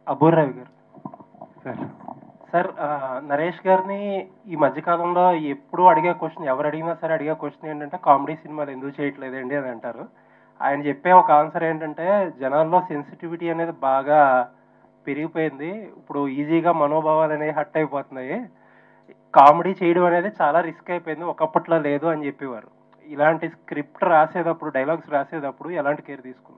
అబూర్ రవి గారు sir sir ఆ, నరేష్ గారిని ఈ మధ్యకాలంలో ఎప్పుడు అడిగే క్వశ్చన్ ఎవరు అడిగినా సరే అడిగే క్వశ్చన్ ఏంటంటే కామెడీ సినిమాలు ఎందుకు చేయట్లేదండి అని అంటారు ఆయన చెప్పే ఒక ఆన్సర్ ఏంటంటే జనాల్లో సెన్సిటివిటీ అనేది బాగా పెరిగిపోయింది ఇప్పుడు ఈజీగా మనోభావాలు అనేవి హట్ అయిపోతున్నాయి కామెడీ చేయడం అనేది చాలా రిస్క్ అయిపోయింది ఒకప్పట్లో లేదు అని చెప్పేవారు ఇలాంటి స్క్రిప్ట్ రాసేటప్పుడు డైలాగ్స్ రాసేటప్పుడు ఎలాంటి కేర్ తీసుకున్నారు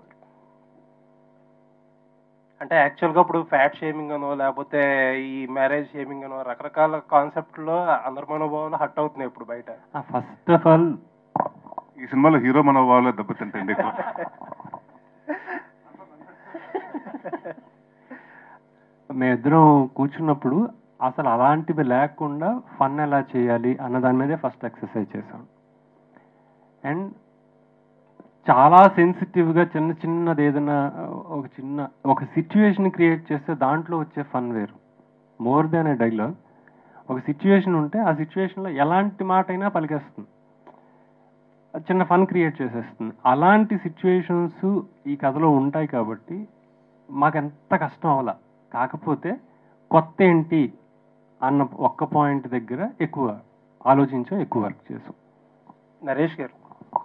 అంటే యాక్చువల్గా ఇప్పుడు ఫ్యాట్ షేమింగ్ అనో లేకపోతే ఈ మ్యారేజ్ షేమింగ్ అనో రకరకాల కాన్సెప్ట్లో అందరి మనోభావాలు హట్ అవుతున్నాయి ఇప్పుడు బయట ఫస్ట్ ఆఫ్ ఆల్ ఈ సినిమాలో హీరో మనోభావాలు దెబ్బతింటండి ఎక్కువ మేమిద్దరం కూర్చున్నప్పుడు అసలు అలాంటివి లేకుండా ఫన్ ఎలా చేయాలి అన్న దాని మీదే ఫస్ట్ ఎక్సర్సైజ్ చేశాం అండ్ చాలా సెన్సిటివ్గా చిన్న చిన్నది ఏదైనా ఒక చిన్న ఒక సిచ్యువేషన్ క్రియేట్ చేస్తే దాంట్లో వచ్చే ఫన్ వేరు మోర్ దాన్ ఏ డైలాగ్ ఒక సిచ్యువేషన్ ఉంటే ఆ సిచ్యువేషన్లో ఎలాంటి మాట అయినా పలికేస్తుంది చిన్న ఫన్ క్రియేట్ చేసేస్తుంది అలాంటి సిచ్యువేషన్స్ ఈ కథలో ఉంటాయి కాబట్టి మాకు ఎంత కష్టం అవ్వాల కాకపోతే కొత్త ఏంటి అన్న ఒక్క పాయింట్ దగ్గర ఎక్కువ ఆలోచించాం ఎక్కువ వర్క్ చేసాం నరేష్ గారు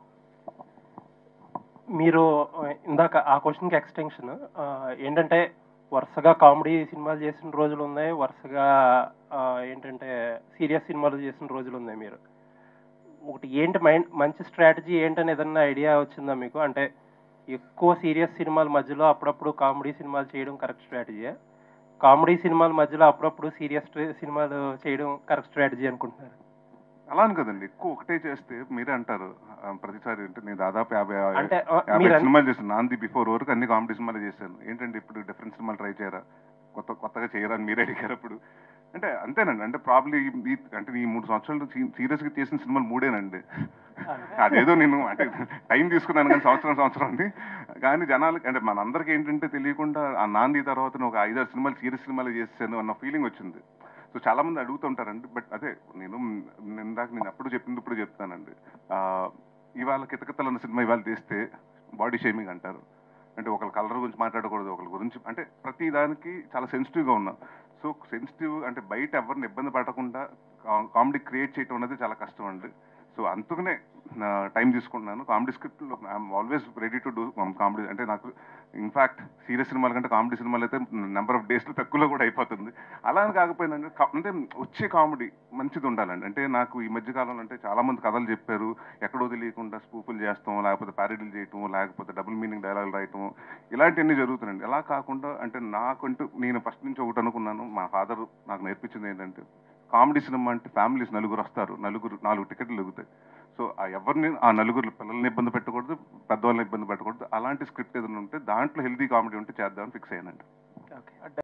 మీరు ఆ, ఇందాక ఆ క్వశ్చన్కి ఎక్స్టెన్షన్ ఏంటంటే వరుసగా కామెడీ సినిమాలు చేసిన రోజులు ఉన్నాయి వరుసగా ఆ, ఏంటంటే సీరియస్ సినిమాలు చేసిన రోజులు ఉన్నాయి మీరు ఒకటి ఏంటి మైండ్ మంచి స్ట్రాటజీ ఏంటని ఏదన్నా ఐడియా వచ్చిందా మీకు అంటే ఎక్కువ సీరియస్ సినిమాల మధ్యలో అప్పుడప్పుడు కామెడీ సినిమాలు చేయడం కరెక్ట్ స్ట్రాటజీయా కామెడీ సినిమాల మధ్యలో అప్పుడప్పుడు సీరియస్ సినిమాలు చేయడం కరెక్ట్ స్ట్రాటజీ అనుకుంటున్నారు అలా అని కదండి ఎక్కువ ఒకటే చేస్తే మీరే అంటారు ఆ, ప్రతిసారి అంటే నేను దాదాపు యాభై అంటే ఆ, యాభై మీరు అన్- సినిమాలు చేశాను నాంది బిఫోర్ వరకు అన్ని కామెడీ సినిమాలు చేశాను ఏంటంటే ఇప్పుడు డిఫరెంట్ సినిమాలు ట్రై చేయరా కొత్త కొత్తగా చేయరా అని మీరే అడిగారు అప్పుడు అంటే అంతేనండి అంటే ప్రాబ్లీ అంటే ఈ మూడు సంవత్సరాలు సీరియస్ గా చేసిన సినిమాలు మూడేనండి అదేదో నేను అంటే టైం తీసుకున్నాను కానీ సంవత్సరం సంవత్సరం ఉంది కానీ జనాలకి అంటే మనందరికీ ఏంటంటే తెలియకుండా ఆ నాంది తర్వాత నేను ఒక ఐదారు సినిమాలు సీరియస్ సినిమాలు చేశాను అన్న ఫీలింగ్ వచ్చింది సో చాలా మంది అడుగుతుంటారండి బట్ అదే నేను నేను ఇందాక నేను అప్పుడు చెప్పింది ఇప్పుడు చెప్తానండి ఆ, ఇవాళ కితకితలు అన్న సినిమా ఇవాళ తీస్తే బాడీ షేమింగ్ అంటారు అంటే ఒకళ్ళ కలర్ గురించి మాట్లాడకూడదు ఒకళ్ళ గురించి అంటే ప్రతి దానికి చాలా సెన్సిటివ్గా ఉన్నాం సో సెన్సిటివ్ అంటే బయట ఎవరిని ఇబ్బంది పడకుండా కామెడీ క్రియేట్ చేయడం అనేది చాలా కష్టం అండి సో అందుకనే టైం తీసుకుంటున్నాను కామెడీ స్క్రిప్ట్లో I'm always ready to do comedy అంటే నాకు ఇన్ఫాక్ట్ సీరియస్ సినిమాల కంటే కామెడీ సినిమాలు అయితే నెంబర్ ఆఫ్ డేస్లో తక్కువలో కూడా అయిపోతుంది అలా అని కాకపోయినా కా- అంటే వచ్చే కామెడీ మంచిది ఉండాలండి అంటే నాకు ఈ మధ్య కాలంలో అంటే చాలా మంది కథలు చెప్పారు ఎక్కడో తెలియకుండా స్పూపులు చేస్తాం లేకపోతే ప్యారడీలు చేయటం లేకపోతే డబుల్ మీనింగ్ డైలాగులు రాయటం ఇలాంటివన్నీ జరుగుతున్నాయండి అలా కాకుండా అంటే నాకంటూ నేను ఫస్ట్ నుంచి ఒకటి అనుకున్నాను మా ఫాదర్ నాకు నేర్పించింది ఏంటంటే కామెడీ సినిమా అంటే ఫ్యామిలీస్ నలుగురు వస్తారు నలుగురు నాలుగు టికెట్లు ఎగుతాయి సో ఆ ఎవరిని ఆ నలుగురు పిల్లల్ని ఇబ్బంది పెట్టకూడదు పెద్దవాళ్ళని ఇబ్బంది పెట్టకూడదు అలాంటి స్క్రిప్ట్ ఏదైనా ఉంటే దాంట్లో హెల్దీ కామెడీ ఉంటే చేద్దామని ఫిక్స్ అయ్యానండి ఓకే